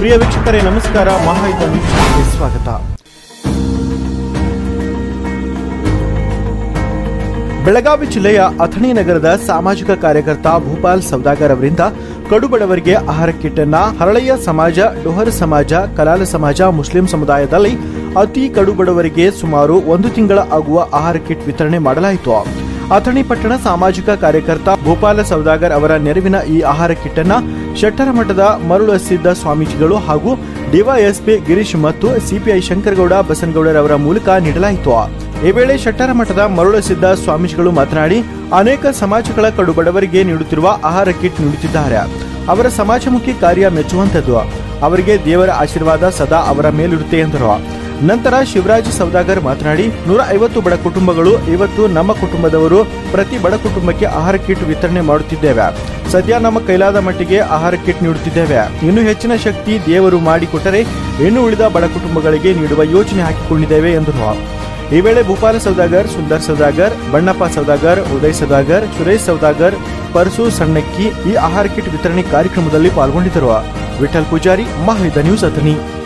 ಪ್ರಿಯ ವೀಕ್ಷಕರೇ ನಮಸ್ಕಾರ ಮಹಾಯುದ್ಧ ನ್ಯೂಸ್ಗೆ ಸ್ವಾಗತ ಬೆಳಗಾವಿ ಜಿಲ್ಲೆಯ ಅಥಣಿ ನಗರದ ಸಾಮಾಜಿಕ ಕಾರ್ಯಕರ್ತ ಭೂಪಾಲ್ ಸೌದಾಗರ್ ಅವರಿಂದ ಕಡುಬಡವರಿಗೆ ಆಹಾರ ಕಿಟ್ ಅನ್ನ ಹರಳಯ್ಯ ಸಮಾಜ ಡೊಹರ್ ಸಮಾಜ ಕಲಾಲ ಸಮಾಜ ಮುಸ್ಲಿಂ ಸಮುದಾಯದಲ್ಲಿ ಅತಿ ಕಡುಬಡವರಿಗೆ ಸುಮಾರು ಒಂದು ತಿಂಗಳ ಆಗುವ ಆಹಾರ ಕಿಟ್ ವಿತರಣೆ ಮಾಡಲಾಯಿತು ಅಥಣಿ ಪಟ್ಟಣ ಸಾಮಾಜಿಕ ಕಾರ್ಯಕರ್ತ ಭೂಪಾಲ ಸೌದಾಗರ್ ಅವರ ನೆರವಿನ ಈ ಆಹಾರ ಕಿಟ್ ಅನ್ನ ಶೆಟ್ಟರ ಮಠದ ಮರುಳು ಹಸಿದ್ದ ಸ್ವಾಮೀಜಿಗಳು ಹಾಗೂ ಡಿವೈಎಸ್ಪಿ ಗಿರೀಶ್ ಮತ್ತು ಸಿಪಿಐ ಶಂಕರಗೌಡ ಬಸನಗೌಡರವರ ಮೂಲಕ ನೀಡಲಾಯಿತು ಈ ವೇಳೆ ಶೆಟ್ಟರ ಮಠದ ಮರುಳಸಿದ್ದ ಸ್ವಾಮೀಜಿಗಳು ಮಾತನಾಡಿ ಅನೇಕ ಸಮಾಜಗಳ ಕಡುಬಡವರಿಗೆ ನೀಡುತ್ತಿರುವ ಆಹಾರ ಕಿಟ್ ನೀಡುತ್ತಿದ್ದಾರೆ ಅವರ ಸಮಾಜಮುಖಿ ಕಾರ್ಯ ಮೆಚ್ಚುವಂತದ್ದು ಅವರಿಗೆ ದೇವರ ಆಶೀರ್ವಾದ ಸದಾ ಅವರ ಮೇಲಿರುತ್ತೆ ಎಂದರು ನಂತರ ಶಿವರಾಜ್ ಸೌದಾಗರ್ ಮಾತನಾಡಿ ನೂರ ಐವತ್ತು ಬಡ ಕುಟುಂಬಗಳು ಇವತ್ತು ನಮ್ಮ ಕುಟುಂಬದವರು ಪ್ರತಿ ಬಡ ಕುಟುಂಬಕ್ಕೆ ಆಹಾರ ಕಿಟ್ ವಿತರಣೆ ಮಾಡುತ್ತಿದ್ದೇವೆ ಸದ್ಯ ನಮ್ಮ ಕೈಲಾದ ಮಟ್ಟಿಗೆ ಆಹಾರ ಕಿಟ್ ನೀಡುತ್ತಿದ್ದೇವೆ ಇನ್ನು ಹೆಚ್ಚಿನ ಶಕ್ತಿ ದೇವರು ಮಾಡಿಕೊಟ್ಟರೆ ಇನ್ನು ಉಳಿದ ಬಡ ಕುಟುಂಬಗಳಿಗೆ ನೀಡುವ ಯೋಜನೆ ಹಾಕಿಕೊಂಡಿದ್ದೇವೆ ಎಂದರು ಈ ವೇಳೆ ಭೂಪಾಲ ಸೌದಾಗರ್ ಸುಂದರ್ ಸೌದಾಗರ್ ಬಣ್ಣಪ್ಪ ಸೌದಾಗರ್ ಉದಯ್ ಸೌದಾಗರ್ ಸುರೇಶ್ ಸೌದಾಗರ್ ಪರಸು ಸಣ್ಣಕ್ಕಿ ಈ ಆಹಾರ ಕಿಟ್ ವಿತರಣೆ ಕಾರ್ಯಕ್ರಮದಲ್ಲಿ ಪಾಲ್ಗೊಂಡಿದ್ದರು ವಿಠಲ್ ಪೂಜಾರಿ ಮಹಾಯುದ್ಧ ನ್ಯೂಸ್ ಅಥಣಿ